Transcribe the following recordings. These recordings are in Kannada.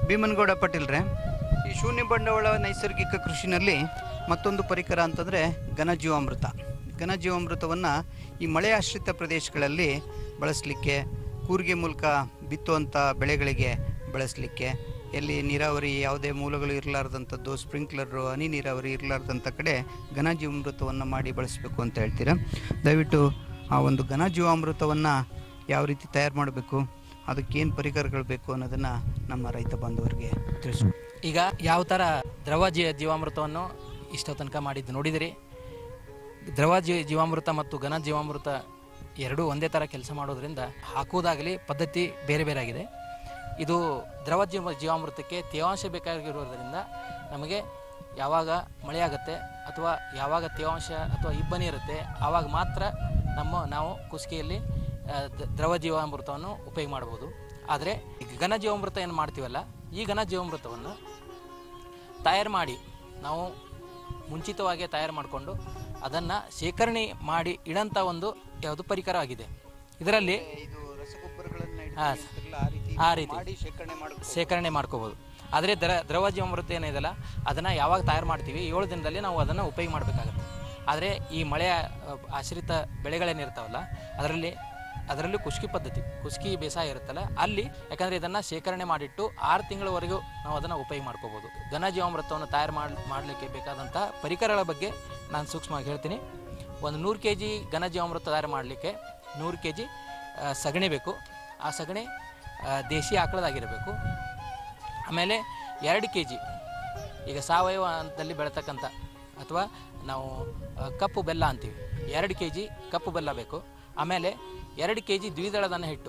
ಭೀಮನಗೌಡ ಪಾಟೀಲ್ರೆ ಈ ಶೂನ್ಯ ಬಂಡವಾಳ ನೈಸರ್ಗಿಕ ಕೃಷಿನಲ್ಲಿ ಮತ್ತೊಂದು ಪರಿಕರ ಅಂತಂದರೆ ಘನಜೀವಾಮೃತ ಘನಜೀವಾಮೃತವನ್ನು ಈ ಮಳೆ ಆಶ್ರಿತ ಪ್ರದೇಶಗಳಲ್ಲಿ ಬಳಸಲಿಕ್ಕೆ ಕೂರಿಗೆ ಮೂಲಕ ಬಿತ್ತುವಂಥ ಬೆಳೆಗಳಿಗೆ ಬಳಸಲಿಕ್ಕೆ ಎಲ್ಲಿ ನೀರಾವರಿ ಯಾವುದೇ ಮೂಲಗಳು ಇರಲಾರ್ದಂಥದ್ದು ಸ್ಪ್ರಿಂಕ್ಲರು ಹನಿ ನೀರಾವರಿ ಇರಲಾರ್ದಂಥ ಕಡೆ ಘನಜೀವಾಮೃತವನ್ನು ಮಾಡಿ ಬಳಸಬೇಕು ಅಂತ ಹೇಳ್ತೀರಾ ದಯವಿಟ್ಟು ಆ ಒಂದು ಘನಜೀವಾಮೃತವನ್ನು ಯಾವ ರೀತಿ ತಯಾರು ಮಾಡಬೇಕು ಅದಕ್ಕೇನು ಪರಿಕರಗಳು ಬೇಕು ಅನ್ನೋದನ್ನು ನಮ್ಮ ರೈತ ಬಾಂಧವರಿಗೆ ತಿಳಿಸ್ಬೇಕು ಈಗ ಯಾವ ಥರ ದ್ರವ ಜೀ ಜೀವಾಮೃತವನ್ನು ಇಷ್ಟ ತನಕ ಮಾಡಿದ್ದು ನೋಡಿದಿರಿ ದ್ರವ ಜೀ ಜೀವಾಮೃತ ಮತ್ತು ಘನ ಜೀವಾಮೃತ ಎರಡೂ ಒಂದೇ ಥರ ಕೆಲಸ ಮಾಡೋದ್ರಿಂದ ಹಾಕುವುದಾಗಲಿ ಪದ್ಧತಿ ಬೇರೆ ಬೇರೆ ಆಗಿದೆ ಇದು ದ್ರವ ಜೀವ ಜೀವಾಮೃತಕ್ಕೆ ತೇವಾಂಶ ಬೇಕಾಗಿರೋದ್ರಿಂದ ನಮಗೆ ಯಾವಾಗ ಮಳೆ ಆಗುತ್ತೆ ಅಥವಾ ಯಾವಾಗ ತೇವಾಂಶ ಅಥವಾ ಇಬ್ಬನಿ ಇರುತ್ತೆ ಆವಾಗ ಮಾತ್ರ ನಮ್ಮ ನಾವು ಕುಸಿಕೆಯಲ್ಲಿ ಆ, ದ- ದ್ರವ ಜೀವಾಮೃತವನ್ನು ಉಪಯೋಗ ಮಾಡ್ಬೋದು ಆದರೆ ಈಗ ಘನ ಜೀವಾಮೃತ ಏನು ಮಾಡ್ತೀವಲ್ಲ ಈ ಘನ ಜೀವಾಮೃತವನ್ನು ತಯಾರು ಮಾಡಿ ನಾವು ಮುಂಚಿತವಾಗಿ ತಯಾರು ಮಾಡಿಕೊಂಡು ಅದನ್ನು ಶೇಖರಣೆ ಮಾಡಿ ಇಡಂಥ ಒಂದು ಯಾವುದು ಪರಿಕರ ಆಗಿದೆ ಇದರಲ್ಲಿ ಇದು ರಸಗೊಬ್ಬರಗಳನ್ನು ಹಾ, ಇಡ್ತಿರ್ತಾರಲ್ಲ, ಆ ರೀತಿ ಆ ರೀತಿ ಮಾಡಿ ಶೇಖರಣೆ ಮಾಡಬೇಕು ಶೇಖರಣೆ ಮಾಡ್ಕೋಬೋದು ಆದರೆ ದ್ರ ದ್ರವ ಜೀವಾಮೃತ ಏನಿದೆಯಲ್ಲ ಅದನ್ನು ಯಾವಾಗ ತಯಾರು ಮಾಡ್ತೀವಿ ಏಳು ದಿನದಲ್ಲಿ ನಾವು ಅದನ್ನು ಉಪಯೋಗ ಮಾಡಬೇಕಾಗತ್ತೆ ಆದರೆ ಈ ಮಳೆಯ ಅಹ್, ಆಶ್ರಿತ ಬೆಳೆಗಳೇನಿರ್ತಾವಲ್ಲ ಅದರಲ್ಲಿ ಅದರಲ್ಲಿ ಕುಷ್ಕಿ ಪದ್ಧತಿ ಕುಷ್ಕಿ ಬೇಸಾಯ ಇರುತ್ತಲ್ಲ ಅಲ್ಲಿ ಯಾಕಂದರೆ ಇದನ್ನು ಶೇಖರಣೆ ಮಾಡಿಟ್ಟು ಆರು ತಿಂಗಳವರೆಗೂ ನಾವು ಅದನ್ನು ಉಪಯೋಗ ಮಾಡ್ಕೋಬೋದು ಘನ ಜೀವಾಮೃತವನ್ನು ತಯಾರು ಮಾಡಿ ಮಾಡಲಿಕ್ಕೆ ಬೇಕಾದಂಥ ಪರಿಕರಗಳ ಬಗ್ಗೆ ನಾನು ಸೂಕ್ಷ್ಮವಾಗಿ ಹೇಳ್ತೀನಿ ಒಂದು ನೂರು ಕೆ ಜಿ ಘನ ಜೀವಾಮೃತ ತಯಾರು ಮಾಡಲಿಕ್ಕೆ ನೂರು ಕೆ ಜಿ ಸಗಣಿ ಬೇಕು ಆ ಸಗಣಿ ಆ, ದೇಶಿ ಆಕಳದಾಗಿರಬೇಕು ಆಮೇಲೆ ಎರಡು ಕೆ ಜಿ ಈಗ ಸಾವಯವ ಹಂತದಲ್ಲಿ ಬೆಳತಕ್ಕಂಥ ಅಥವಾ ನಾವು ಆ, ಕಪ್ಪು ಬೆಲ್ಲ ಅಂತೀವಿ ಎರಡು ಕೆ ಜಿ ಕಪ್ಪು ಬೆಲ್ಲ ಬೇಕು ಆಮೇಲೆ ಎರಡು ಕೆ ಜಿ ದ್ವಿದಳ ಧಾನ್ಯ ಹಿಟ್ಟು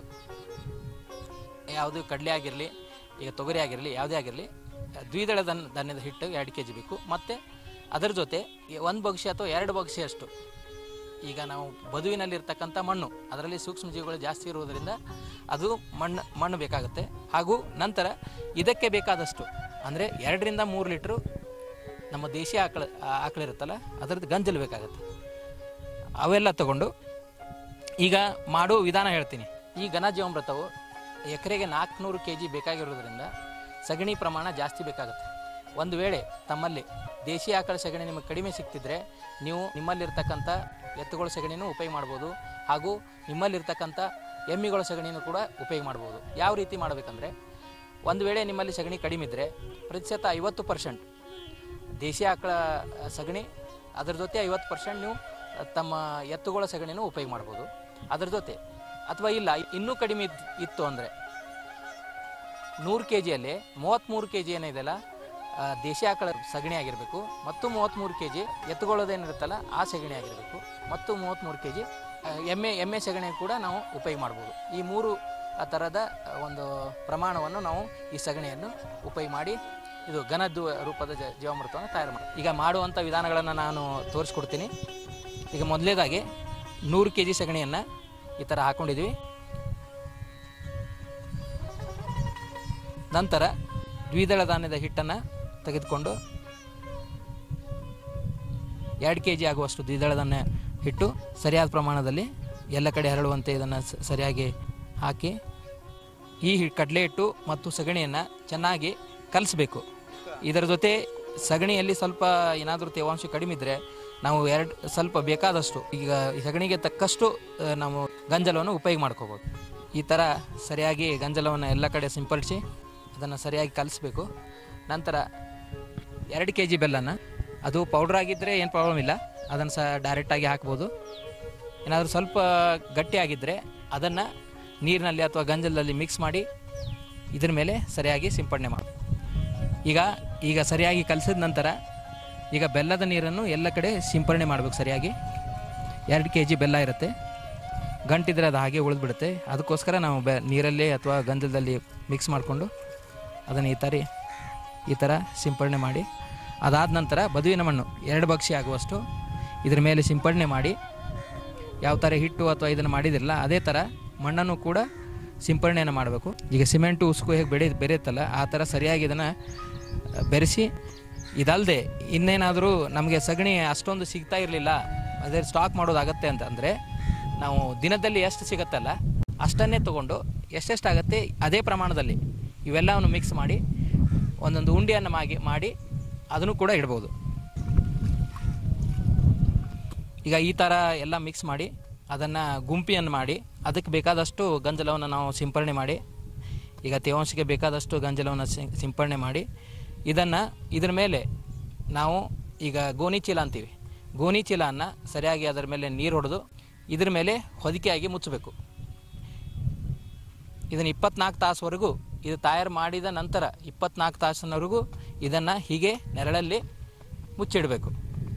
ಯಾವುದು ಕಡಲೆ ಆಗಿರಲಿ ಈಗ ತೊಗರಿ ಆಗಿರಲಿ ಯಾವುದೇ ಆಗಿರಲಿ ದ್ವಿದಳ ಧಾನ್ ಧಾನ್ಯದ ಹಿಟ್ಟು ಎರಡು ಕೆ ಜಿ ಬೇಕು ಮತ್ತು ಅದರ ಜೊತೆ ಒಂದು ಬಗ್ಸಿ ಅಥವಾ ಎರಡು ಬಗ್ಸಿ ಅಷ್ಟು ಈಗ ನಾವು ಬದುವಿನಲ್ಲಿರ್ತಕ್ಕಂಥ ಮಣ್ಣು ಅದರಲ್ಲಿ ಸೂಕ್ಷ್ಮ ಜೀವಿಗಳು ಜಾಸ್ತಿ ಇರುವುದರಿಂದ ಅದು ಮಣ್ಣು ಮಣ್ಣು ಬೇಕಾಗುತ್ತೆ ಹಾಗೂ ನಂತರ ಇದಕ್ಕೆ ಬೇಕಾದಷ್ಟು ಅಂದರೆ ಎರಡರಿಂದ ಮೂರು ಲೀಟ್ರು ನಮ್ಮ ದೇಶಿ ಆಕಳ ಆ- ಆಕಳಿರುತ್ತಲ್ಲ ಅದರದ್ದು ಗಂಜಲು ಬೇಕಾಗುತ್ತೆ ಅವೆಲ್ಲ ತಗೊಂಡು ಈಗ ಮಾಡೋ ವಿಧಾನ ಹೇಳ್ತೀನಿ ಈ ಘನ ಜೀವಾಮೃತವು ಎಕರೆಗೆ ನಾಲ್ಕುನೂರು ಕೆ ಜಿ ಬೇಕಾಗಿರೋದ್ರಿಂದ ಸಗಣಿ ಪ್ರಮಾಣ ಜಾಸ್ತಿ ಬೇಕಾಗುತ್ತೆ ಒಂದು ವೇಳೆ ತಮ್ಮಲ್ಲಿ ದೇಶಿ ಆಕಳ ಸಗಣಿ ನಿಮಗೆ ಕಡಿಮೆ ಸಿಗ್ತಿದ್ರೆ ನೀವು ನಿಮ್ಮಲ್ಲಿರ್ತಕ್ಕಂಥ ಎತ್ತುಗಳ ಸಗಣಿನೂ ಉಪಯೋಗ ಮಾಡ್ಬೋದು ಹಾಗೂ ನಿಮ್ಮಲ್ಲಿರ್ತಕ್ಕಂಥ ಎಮ್ಮಿಗಳ ಸಗಣಿನೂ ಕೂಡ ಉಪಯೋಗ ಮಾಡ್ಬೋದು ಯಾವ ರೀತಿ ಮಾಡಬೇಕಂದ್ರೆ ಒಂದು ವೇಳೆ ನಿಮ್ಮಲ್ಲಿ ಸಗಣಿ ಕಡಿಮೆ ಇದ್ದರೆ ಪ್ರತಿಶತ ಐವತ್ತು ಪರ್ಸೆಂಟ್ ದೇಶಿ ಆಕಳ ಆ, ಸಗಣಿ ಅದ್ರ ಜೊತೆ ಐವತ್ತು ಪರ್ಸೆಂಟ್ ನೀವು ಆ, ತಮ್ಮ ಎತ್ತುಗಳ ಸಗಣಿನೂ ಉಪಯೋಗ ಮಾಡ್ಬೋದು ಅದ್ರ ಜೊತೆ ಅಥವಾ ಇಲ್ಲ ಇನ್ನೂ ಕಡಿಮೆ ಇದ್- ಇತ್ತು ಅಂದರೆ ನೂರು ಕೆ ಜಿಯಲ್ಲಿ ಮೂವತ್ತ್ಮೂರು ಕೆ ಜಿ ಏನಿದೆಯಲ್ಲ ಆ, ದೇಶಿ ಆಕಳ ಸಗಣಿ ಆಗಿರಬೇಕು ಮತ್ತು ಮೂವತ್ತ್ಮೂರು ಕೆ ಜಿ ಎತ್ತುಗಳದೇನಿರುತ್ತಲ್ಲ ಆ ಸಗಣಿ ಆಗಿರಬೇಕು ಮತ್ತು ಮೂವತ್ತ್ಮೂರು ಕೆ ಜಿ ಎಮ್ಮೆ ಎಮ್ಮೆ ಸಗಣಿ ಕೂಡ ನಾವು ಉಪಯೋಗ ಮಾಡ್ಬೋದು ಈ ಮೂರು ಆ ಥರದ ಆ, ಒಂದು ಪ್ರಮಾಣವನ್ನು ನಾವು ಈ ಸಗಣಿಯನ್ನು ಉಪಯೋಗ ಮಾಡಿ ಇದು ಘನದ್ದು ರೂಪದ ಜ ಜೀವಾಮೃತವನ್ನು ತಯಾರು ಮಾಡಿ ಈಗ ಮಾಡುವಂಥ ವಿಧಾನಗಳನ್ನು ನಾನು ತೋರಿಸ್ಕೊಡ್ತೀನಿ ಈಗ ಮೊದಲೇದಾಗಿ ನೂರು ಕೆ ಜಿ ಸಗಣಿಯನ್ನು ಈ ಥರ ಹಾಕ್ಕೊಂಡಿದ್ವಿ ನಂತರ ದ್ವಿದಳ ಧಾನ್ಯದ ಹಿಟ್ಟನ್ನು ತೆಗೆದುಕೊಂಡು ಎರಡು ಕೆ ಜಿ ಆಗುವಷ್ಟು ದ್ವಿದಳ ಧಾನ್ಯ ಹಿಟ್ಟು ಸರಿಯಾದ ಪ್ರಮಾಣದಲ್ಲಿ ಎಲ್ಲ ಕಡೆ ಹರಡುವಂತೆ ಇದನ್ನು ಸ- ಸರಿಯಾಗಿ ಹಾಕಿ ಈ ಹಿ- ಕಡಲೆ ಹಿಟ್ಟು ಮತ್ತು ಸಗಣಿಯನ್ನು ಚೆನ್ನಾಗಿ ಕಲಿಸ್ಬೇಕು ಇದರ ಜೊತೆ ಸಗಣಿಯಲ್ಲಿ ಸ್ವಲ್ಪ ಏನಾದರೂ ತೇವಾಂಶ ಕಡಿಮೆ ಇದ್ದರೆ ನಾವು ಎರಡು ಸ್ವಲ್ಪ ಬೇಕಾದಷ್ಟು ಈಗ ಈ ಸಗಣಿಗೆ ತಕ್ಕಷ್ಟು ಆ, ನಾವು ಗಂಜಲವನ್ನು ಉಪಯೋಗ ಮಾಡ್ಕೋಬೋದು ಈ ಥರ ಸರಿಯಾಗಿ ಗಂಜಲವನ್ನು ಎಲ್ಲ ಕಡೆ ಸಿಂಪಡಿಸಿ ಅದನ್ನು ಸರಿಯಾಗಿ ಕಲಿಸ್ಬೇಕು ನಂತರ ಎರಡು ಕೆ ಜಿ ಬೆಲ್ಲನ ಅದು ಪೌಡ್ರ್ ಆಗಿದ್ದರೆ ಏನು ಪ್ರಾಬ್ಲಮ್ ಇಲ್ಲ ಅದನ್ನು ಸಹ ಡೈರೆಕ್ಟಾಗಿ ಹಾಕ್ಬೋದು ಏನಾದರೂ ಸ್ವಲ್ಪ ಗಟ್ಟಿಯಾಗಿದ್ದರೆ ಅದನ್ನು ನೀರಿನಲ್ಲಿ ಅಥವಾ ಗಂಜಲದಲ್ಲಿ ಮಿಕ್ಸ್ ಮಾಡಿ ಇದ್ರ ಮೇಲೆ ಸರಿಯಾಗಿ ಸಿಂಪಡಣೆ ಮಾಡಿ ಈಗ ಈಗ ಸರಿಯಾಗಿ ಕಲಸಿದ ನಂತರ ಈಗ ಬೆಲ್ಲದ ನೀರನ್ನು ಎಲ್ಲ ಕಡೆ ಸಿಂಪರಣೆ ಮಾಡಬೇಕು ಸರಿಯಾಗಿ ಎರಡು ಕೆ ಜಿ ಬೆಲ್ಲ ಇರುತ್ತೆ ಗಂಟಿದ್ರೆ ಅದು ಹಾಗೆ ಉಳಿದ್ಬಿಡುತ್ತೆ ಅದಕ್ಕೋಸ್ಕರ ನಾವು ಬೆ ನೀರಲ್ಲೇ ಅಥವಾ ಗಂಧದಲ್ಲಿ ಮಿಕ್ಸ್ ಮಾಡಿಕೊಂಡು ಅದನ್ನು ಈ ಥರ ಈ ಥರ ಸಿಂಪಡಣೆ ಮಾಡಿ ಅದಾದ ನಂತರ ಬದುವಿನ ಮಣ್ಣು ಎರಡು ಬಕ್ಷಿ ಆಗುವಷ್ಟು ಇದ್ರ ಮೇಲೆ ಸಿಂಪಡಣೆ ಮಾಡಿ ಯಾವ ಥರ ಹಿಟ್ಟು ಅಥವಾ ಇದನ್ನು ಮಾಡಿದಿರಲ್ಲ ಅದೇ ಥರ ಮಣ್ಣನ್ನು ಕೂಡ ಸಿಂಪರಣೆಯನ್ನು ಮಾಡಬೇಕು ಈಗ ಸಿಮೆಂಟು ಉಸುಕು ಹೇಗೆ ಬೆಳೆ ಬೆರೆಯುತ್ತಲ್ಲ ಆ ಥರ ಸರಿಯಾಗಿ ಇದನ್ನು ಬೆರೆಸಿ ಇದಲ್ಲದೆ ಇನ್ನೇನಾದರೂ ನಮಗೆ ಸಗಣಿ ಅಷ್ಟೊಂದು ಸಿಗ್ತಾ ಇರಲಿಲ್ಲ ಅದೇ ಸ್ಟಾಕ್ ಮಾಡೋದಾಗತ್ತೆ ಅಂತ ಅಂದರೆ ನಾವು ದಿನದಲ್ಲಿ ಎಷ್ಟು ಸಿಗುತ್ತಲ್ಲ ಅಷ್ಟನ್ನೇ ತೊಗೊಂಡು ಎಷ್ಟೆಷ್ಟಾಗತ್ತೆ ಅದೇ ಪ್ರಮಾಣದಲ್ಲಿ ಇವೆಲ್ಲವನ್ನು ಮಿಕ್ಸ್ ಮಾಡಿ ಒಂದೊಂದು ಉಂಡೆಯನ್ನು ಮಾಗಿ ಮಾಡಿ ಅದನ್ನು ಕೂಡ ಇಡ್ಬೋದು ಈಗ ಈ ಥರ ಎಲ್ಲ ಮಿಕ್ಸ್ ಮಾಡಿ ಅದನ್ನು ಗುಂಪಿಯನ್ನು ಮಾಡಿ ಅದಕ್ಕೆ ಬೇಕಾದಷ್ಟು ಗಂಜಲವನ್ನು ನಾವು ಸಿಂಪರಣೆ ಮಾಡಿ ಈಗ ತೇವಾಂಶಕ್ಕೆ ಬೇಕಾದಷ್ಟು ಗಂಜಲವನ್ನು ಸಿಂ- ಸಿಂಪರಣೆ ಮಾಡಿ ಇದನ್ನು ಇದ್ರ ಮೇಲೆ ನಾವು ಈಗ ಗೋಣಿ ಚೀಲ ಅಂತೀವಿ ಗೋಣಿ ಚೀಲವನ್ನು ಸರಿಯಾಗಿ ಅದರ ಮೇಲೆ ನೀರು ಹೊಡೆದು ಇದ್ರ ಮೇಲೆ ಹೊದಿಕೆಯಾಗಿ ಮುಚ್ಚಬೇಕು ಇದನ್ನು ಇಪ್ಪತ್ನಾಲ್ಕು ತಾಸುವರೆಗೂ ಇದು ತಯಾರು ಮಾಡಿದ ನಂತರ ಇಪ್ಪತ್ನಾಲ್ಕು ತಾಸಿನವರೆಗೂ ಇದನ್ನು ಹೀಗೆ ನೆರಳಲ್ಲಿ ಮುಚ್ಚಿಡಬೇಕು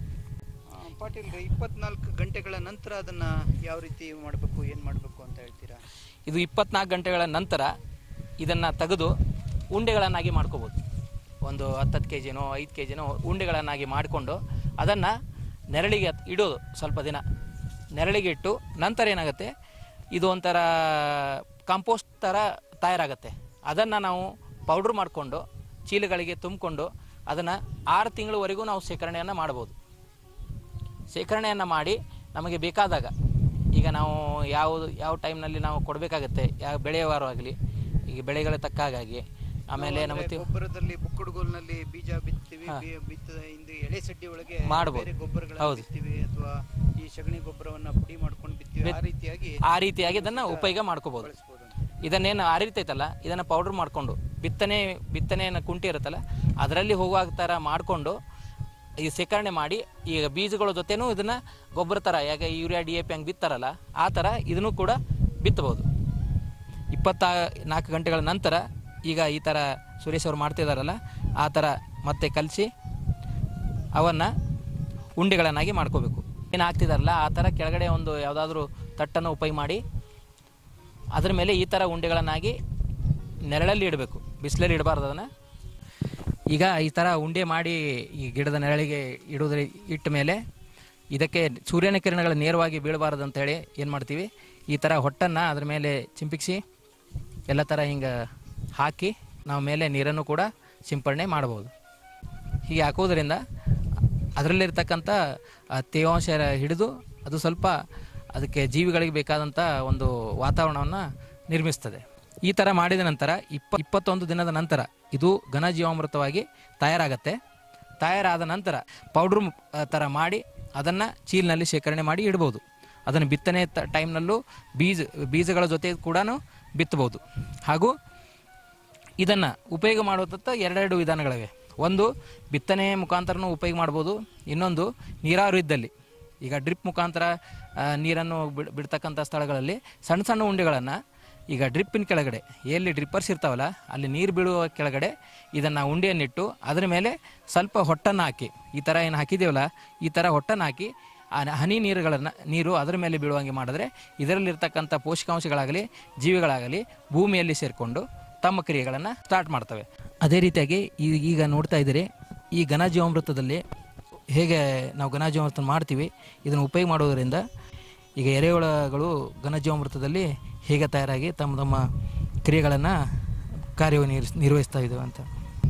ಆ, ಪಾಟೀಲ್ ಇಪ್ಪತ್ನಾಲ್ಕು ಗಂಟೆಗಳ ನಂತರ ಅದನ್ನ ಯಾವ ರೀತಿ ಮಾಡಬೇಕು ಏನು ಮಾಡಬೇಕು ಅಂತ ಹೇಳ್ತೀರಾ ಇದು ಇಪ್ಪತ್ನಾಲ್ಕು ಗಂಟೆಗಳ ನಂತರ ಇದನ್ನು ತೆಗೆದು ಉಂಡೆಗಳನ್ನಾಗಿ ಮಾಡ್ಕೋಬೋದು ಒಂದು ಹತ್ತತ್ತು ಕೆ ಜಿನೋ ಐದು ಕೆ ಜಿನೋ ಉಂಡೆಗಳನ್ನಾಗಿ ಮಾಡಿಕೊಂಡು ಅದನ್ನು ನೆರಳಿಗೆ ಇಡೋದು ಸ್ವಲ್ಪ ದಿನ ನೆರಳಿಗೆ ಇಟ್ಟು ನಂತರ ಏನಾಗುತ್ತೆ ಇದು ಒಂಥರ ಕಾಂಪೋಸ್ಟ್ ಥರ ತಯಾರಾಗುತ್ತೆ ಅದನ್ನು ನಾವು ಪೌಡ್ರ್ ಮಾಡಿಕೊಂಡು ಚೀಲಗಳಿಗೆ ತುಂಬಿಕೊಂಡು ಅದನ್ನು ಆರು ತಿಂಗಳವರೆಗೂ ನಾವು ಶೇಖರಣೆಯನ್ನು ಮಾಡ್ಬೋದು ಶೇಖರಣೆಯನ್ನು ಮಾಡಿ ನಮಗೆ ಬೇಕಾದಾಗ ಈಗ ನಾವು ಯಾವ ಯಾವ ಟೈಮ್ನಲ್ಲಿ ನಾವು ಕೊಡಬೇಕಾಗತ್ತೆ ಯಾವ ಬೆಳೆಯವಾರು ಈಗ ಬೆಳೆಗಳ ತಕ್ಕ ಹಾಗಾಗಿ ಆಮೇಲೆ ನಾವು ನಮ್ಮ ಅಂದ್ರೆ ತಿ- ಗೊಬ್ಬರದಲ್ಲಿ ಬುಕ್ಕುಡುಗೋಲ್ನಲ್ಲಿ ಬೀಜ ಬಿತ್ತೀವಿ ಬಿ- ಬಿತ್ತದ ಹಿಂದೆ ಎಳೆ ಸಡ್ಡಿ ಒಳಗೆ ಮಾಡ್ಬೋದು. ಬೇರೆ ಗೊಬ್ಬರಗಳ ಹೌದು. ಬಿತ್ತೀವಿ ಅಥವಾ ಈ ಸಗಣಿ ಗೊಬ್ಬರವನ್ನ ಪುಡಿ ಮಾಡ್ಕೊಂಡು ಬಿತ್ತೀವಿ ಆ ರೀತಿಯಾಗಿ ಆ ರೀತಿಯಾಗಿ ಇದನ್ನು ಉಪಯೋಗ ಮಾಡ್ಕೋಬೋದು ಬಳಸ್ಬೋದು ಅಂತ. ಇದನ್ನೇನು ಆರಿರ್ತೈತಲ್ಲ ಇದನ್ನು ಪೌಡ್ರ್ ಮಾಡಿಕೊಂಡು ಬಿತ್ತನೆ ಬಿತ್ತನೆಯನ್ನು ಕುಂಟಿ ಇರುತ್ತಲ್ಲ ಅದರಲ್ಲಿ ಹೋಗುವ ಥರ ಮಾಡಿಕೊಂಡು ಈ ಶೇಖರಣೆ ಮಾಡಿ ಈಗ ಬೀಜಗಳ ಜೊತೆನೂ ಇದನ್ನು ಗೊಬ್ಬರ ಥರ ಯಾಕೆ ಯೂರಿಯಾ ಡಿ ಎ ಪಿ ಹಂಗೆ ಬಿತ್ತಾರಲ್ಲ ಆ ಥರ ಇದನ್ನು ಕೂಡ ಬಿತ್ತಬೋದು ಇಪ್ಪತ್ತ ನಾಲ್ಕು ಗಂಟೆಗಳ ನಂತರ ಈಗ ಈ ಥರ ಸುರೇಶ್ ಅವ್ರು ಮಾಡ್ತಿದ್ದಾರಲ್ಲ ಆ ಥರ ಮತ್ತೆ ಕಲಸಿ ಅವನ್ನು ಉಂಡೆಗಳನ್ನಾಗಿ ಮಾಡ್ಕೋಬೇಕು ಏನು ಹಾಕ್ತಿದಾರಲ್ಲ ಆ ಥರ ಕೆಳಗಡೆ ಒಂದು ಯಾವುದಾದ್ರೂ ತಟ್ಟನ್ನು ಉಪಯೋಗ ಮಾಡಿ ಅದ್ರ ಮೇಲೆ ಈ ಥರ ಉಂಡೆಗಳನ್ನಾಗಿ ನೆರಳಲ್ಲಿ ಇಡಬೇಕು ಬಿಸಿಲಲ್ಲಿ ಇಡಬಾರ್ದು ಅದನ್ನು ಈಗ ಈ ಥರ ಉಂಡೆ ಮಾಡಿ ಈ ಗಿಡದ ನೆರಳಿಗೆ ಇಡೋದ್ರ ಇಟ್ಟ ಮೇಲೆ ಇದಕ್ಕೆ ಸೂರ್ಯನ ಕಿರಣಗಳು ನೇರವಾಗಿ ಬೀಳಬಾರ್ದು ಅಂತೇಳಿ ಏನು ಮಾಡ್ತೀವಿ ಈ ಥರ ಹೊಟ್ಟನ್ನು ಅದ್ರ ಮೇಲೆ ಚಿಂಪಿಕ್ಸಿ ಎಲ್ಲ ಥರ ಹಿಂಗೆ ಹಾಕಿ ನಾವು ಮೇಲೆ ನೀರನ್ನು ಕೂಡ ಸಿಂಪಡಣೆ ಮಾಡ್ಬೋದು ಹೀಗೆ ಹಾಕೋದ್ರಿಂದ ಅದರಲ್ಲಿರ್ತಕ್ಕಂಥ ಆ ತೇವಾಂಶ ಹಿಡಿದು ಅದು ಸ್ವಲ್ಪ ಅದಕ್ಕೆ ಜೀವಿಗಳಿಗೆ ಬೇಕಾದಂಥ ಒಂದು ವಾತಾವರಣವನ್ನು ನಿರ್ಮಿಸ್ತದೆ ಈ ಥರ ಮಾಡಿದ ನಂತರ ಇಪ್ಪ ಇಪ್ಪತ್ತೊಂದು ದಿನದ ನಂತರ ಇದು ಘನಜೀವಾಮೃತವಾಗಿ ತಯಾರಾಗತ್ತೆ ತಯಾರಾದ ನಂತರ ಪೌಡ್ರ್ ಥರ ಮಾಡಿ ಅದನ್ನು ಚೀಲ್ನಲ್ಲಿ ಶೇಖರಣೆ ಮಾಡಿ ಇಡ್ಬೋದು ಅದನ್ನು ಬಿತ್ತನೆ ತ ಟೈಮ್ನಲ್ಲೂ ಬೀಜ ಬೀಜಗಳ ಜೊತೆ ಕೂಡ ಬಿತ್ತಬೋದು ಹಾಗೂ ಇದನ್ನು ಉಪಯೋಗ ಮಾಡುವಂಥ ಎರಡೆರಡು ವಿಧಾನಗಳಿವೆ ಒಂದು ಬಿತ್ತನೆ ಮುಖಾಂತರನೂ ಉಪಯೋಗ ಮಾಡ್ಬೋದು ಇನ್ನೊಂದು ನೀರಾವರಿ ಇದ್ದಲ್ಲಿ ಈಗ ಡ್ರಿಪ್ ಮುಖಾಂತರ ಆ, ನೀರನ್ನು ಬಿಡ್ ಬಿಡ್ತಕ್ಕಂಥ ಸ್ಥಳಗಳಲ್ಲಿ ಸಣ್ಣ ಸಣ್ಣ ಉಂಡೆಗಳನ್ನು ಈಗ ಡ್ರಿಪ್ಪಿನ ಕೆಳಗಡೆ ಎಲ್ಲಿ ಡ್ರಿಪ್ಪರ್ಸ್ ಇರ್ತಾವಲ್ಲ ಅಲ್ಲಿ ನೀರು ಬೀಳುವ ಕೆಳಗಡೆ ಇದನ್ನು ಉಂಡೆಯನ್ನಿಟ್ಟು ಅದರ ಮೇಲೆ ಸ್ವಲ್ಪ ಹೊಟ್ಟನ್ನು ಹಾಕಿ ಈ ಥರ ಏನು ಹಾಕಿದ್ದೇವಲ್ಲ ಈ ಥರ ಹೊಟ್ಟನ್ನು ಹಾಕಿ ಆ ನ- ಹನಿ ನೀರುಗಳನ್ನು ನೀರು ಅದರ ಮೇಲೆ ಬೀಳುವಂಗೆ ಮಾಡಿದ್ರೆ ಇದರಲ್ಲಿರ್ತಕ್ಕಂಥ ಪೋಷಕಾಂಶಗಳಾಗಲಿ ಜೀವಿಗಳಾಗಲಿ ಭೂಮಿಯಲ್ಲಿ ಸೇರಿಕೊಂಡು ತಮ್ಮ ಕ್ರಿಯೆಗಳನ್ನು ಸ್ಟಾರ್ಟ್ ಮಾಡ್ತವೆ ಅದೇ ರೀತಿಯಾಗಿ ಈ ಈಗ ನೋಡ್ತಾ ಇದ್ದೀರಿ ಈ ಘನಜೀವಾಮೃತದಲ್ಲಿ ಹೇಗೆ ನಾವು ಘನಜೀವಾಮೃತ ಮಾಡ್ತೀವಿ ಇದನ್ನು ಉಪಯೋಗ ಮಾಡೋದರಿಂದ ಈಗ ಎರೆಹುಳಗಳು ಘನಜೀವಾಮೃತದಲ್ಲಿ ಹೇಗೆ ತಯಾರಾಗಿ ತಮ್ಮ ತಮ್ಮ ಕ್ರಿಯೆಗಳನ್ನು ಕಾರ್ಯನಿರ್ವಹಿಸ್ ನಿರ್ವಹಿಸ್ತಾ ಇದ್ದಾವೆ ಅಂತ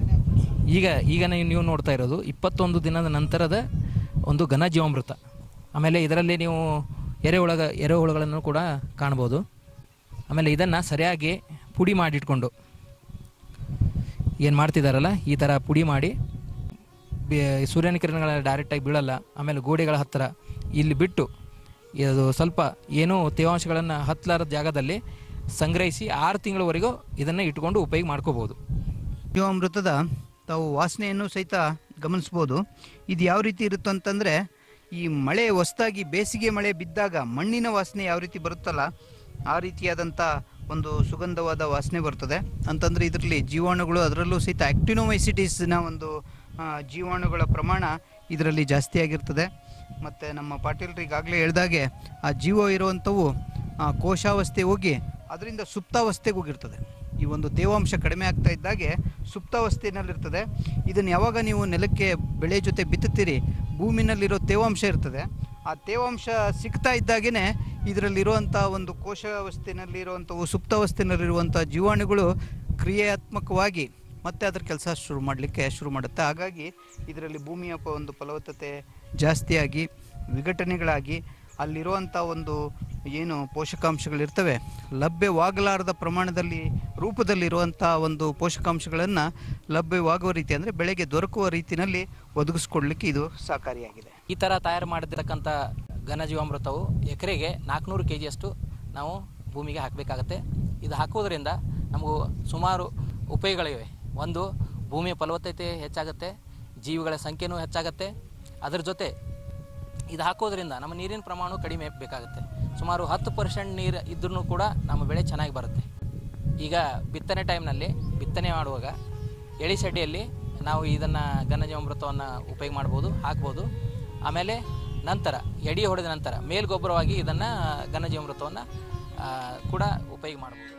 ಈಗ ಈಗ ನೀವು ನೀವು ನೋಡ್ತಾ ಇರೋದು ಇಪ್ಪತ್ತೊಂದು ದಿನದ ನಂತರದ ಒಂದು ಘನಜೀವಾಮೃತ ಆಮೇಲೆ ಇದರಲ್ಲಿ ನೀವು ಎರೆಹುಳಗ ಎರೆಹುಳುಗಳನ್ನು ಕೂಡ ಕಾಣ್ಬೋದು ಆಮೇಲೆ ಇದನ್ನು ಸರಿಯಾಗಿ ಪುಡಿ ಮಾಡಿಟ್ಕೊಂಡು ಏನು ಮಾಡ್ತಿದ್ದಾರಲ್ಲ ಈ ಥರ ಪುಡಿ ಮಾಡಿ ಬೆ- ಸೂರ್ಯನ ಕಿರಣಗಳ ಡೈರೆಕ್ಟಾಗಿ ಬೀಳಲ್ಲ ಆಮೇಲೆ ಗೋಡೆಗಳ ಹತ್ತಿರ ಇಲ್ಲಿ ಬಿಟ್ಟು ಇದು ಸ್ವಲ್ಪ ಏನೂ ತೇವಾಂಶಗಳನ್ನು ಹತ್ತಲಾರದ ಜಾಗದಲ್ಲಿ ಸಂಗ್ರಹಿಸಿ ಆರು ತಿಂಗಳವರೆಗೂ ಇದನ್ನು ಇಟ್ಕೊಂಡು ಉಪಯೋಗ ಮಾಡ್ಕೋಬೋದು ಜೀವಾಮೃತದ ತಾವು ವಾಸನೆಯನ್ನು ಸಹಿತ ಗಮನಿಸ್ಬೋದು ಇದು ಯಾವ ರೀತಿ ಇರುತ್ತೆ ಅಂತಂದರೆ ಈ ಮಳೆ ಹೊಸದಾಗಿ ಬೇಸಿಗೆ ಮಳೆ ಬಿದ್ದಾಗ ಮಣ್ಣಿನ ವಾಸನೆ ಯಾವ ರೀತಿ ಬರುತ್ತಲ್ಲ ಆ ರೀತಿಯಾದಂಥ ಒಂದು ಸುಗಂಧವಾದ ವಾಸನೆ ಬರ್ತದೆ ಅಂತಂದರೆ ಇದರಲ್ಲಿ ಜೀವಾಣುಗಳು ಅದರಲ್ಲೂ ಸಹಿತ ಆಕ್ಟಿನೋಮೈಸಿಟಿಸ್ನ ಒಂದು ಆ, ಜೀವಾಣುಗಳ ಪ್ರಮಾಣ ಇದರಲ್ಲಿ ಜಾಸ್ತಿ ಆಗಿರ್ತದೆ ಮತ್ತು ನಮ್ಮ ಪಾಟೀಲ್ರು ಈಗಾಗಲೇ ಹೇಳ್ದಾಗೆ ಆ ಜೀವ ಇರುವಂಥವು ಆ, ಕೋಶಾವಸ್ಥೆ ಹೋಗಿ ಅದರಿಂದ ಸುಪ್ತಾವಸ್ಥೆಗೆ ಹೋಗಿರ್ತದೆ ಈ ಒಂದು ತೇವಾಂಶ ಕಡಿಮೆ ಆಗ್ತಾ ಇದ್ದಾಗೆ ಸುಪ್ತಾವಸ್ಥೆಯಲ್ಲಿರ್ತದೆ ಇದನ್ನು ಯಾವಾಗ ನೀವು ನೆಲಕ್ಕೆ ಬೆಳೆ ಜೊತೆ ಬಿತ್ತುತ್ತೀರಿ ಭೂಮಿನಲ್ಲಿರೋ ತೇವಾಂಶ ಇರ್ತದೆ ಆ ತೇವಾಂಶ ಸಿಗ್ತಾ ಇದ್ದಾಗೇ ಇದರಲ್ಲಿರುವಂಥ ಒಂದು ಕೋಶಾವಸ್ಥೆನಲ್ಲಿರುವಂಥವು ಸುಪ್ತಾವಸ್ಥೆನಲ್ಲಿರುವಂಥ ಜೀವಾಣುಗಳು ಕ್ರಿಯಾತ್ಮಕವಾಗಿ ಮತ್ತೆ ಅದರ ಕೆಲಸ ಶುರು ಮಾಡಲಿಕ್ಕೆ ಶುರು ಮಾಡುತ್ತೆ ಹಾಗಾಗಿ ಇದರಲ್ಲಿ ಭೂಮಿಯ ಪ- ಒಂದು ಫಲವತ್ತತೆ ಜಾಸ್ತಿಯಾಗಿ ವಿಘಟನೆಗಳಾಗಿ ಅಲ್ಲಿರುವಂಥ ಒಂದು ಏನು ಪೋಷಕಾಂಶಗಳಿರ್ತವೆ ಲಭ್ಯವಾಗಲಾರದ ಪ್ರಮಾಣದಲ್ಲಿ ರೂಪದಲ್ಲಿರುವಂಥ ಒಂದು ಪೋಷಕಾಂಶಗಳನ್ನು ಲಭ್ಯವಾಗುವ ರೀತಿ ಅಂದರೆ ಬೆಳೆಗೆ ದೊರಕುವ ರೀತಿಯಲ್ಲಿ ಒದಗಿಸ್ಕೊಡ್ಲಿಕ್ಕೆ ಇದು ಸಹಕಾರಿಯಾಗಿದೆ ಈ ಥರ ತಯಾರು ಮಾಡಿರ್ತಕ್ಕಂಥ ಘನಜೀವಾಮೃತವು ಎಕರೆಗೆ ನಾಲ್ಕುನೂರು ಕೆ ಜಿಯಷ್ಟು ನಾವು ಭೂಮಿಗೆ ಹಾಕಬೇಕಾಗತ್ತೆ ಇದು ಹಾಕೋದ್ರಿಂದ ನಮಗೂ ಸುಮಾರು ಉಪಯೋಗಗಳಿವೆ ಒಂದು ಭೂಮಿಯ ಫಲವತ್ತತೆ ಹೆಚ್ಚಾಗುತ್ತೆ ಜೀವಿಗಳ ಸಂಖ್ಯೆನೂ ಹೆಚ್ಚಾಗುತ್ತೆ ಅದರ ಜೊತೆ ಇದು ಹಾಕೋದ್ರಿಂದ ನಮ್ಮ ನೀರಿನ ಪ್ರಮಾಣ ಕಡಿಮೆ ಬೇಕಾಗುತ್ತೆ ಸುಮಾರು ಹತ್ತು ಪರ್ಸೆಂಟ್ ನೀರು ಇದ್ರೂ ಕೂಡ ನಮ್ಮ ಬೆಳೆ ಚೆನ್ನಾಗಿ ಬರುತ್ತೆ ಈಗ ಬಿತ್ತನೆ ಟೈಮ್ನಲ್ಲಿ ಬಿತ್ತನೆ ಮಾಡುವಾಗ ಎಳಿ ಸಡ್ಡಿಯಲ್ಲಿ ನಾವು ಇದನ್ನು ಘನಜೀವಾಮೃತವನ್ನು ಉಪಯೋಗ ಮಾಡ್ಬೋದು ಹಾಕ್ಬೋದು ಆಮೇಲೆ ನಂತರ ಎಡಿ ಹೊಡೆದ ನಂತರ ಮೇಲ್ಗೊಬ್ಬರವಾಗಿ ಇದನ್ನು ಘನಜೀವಾಮೃತವನ್ನು ಕೂಡ ಉಪಯೋಗ ಮಾಡ್ಬೋದು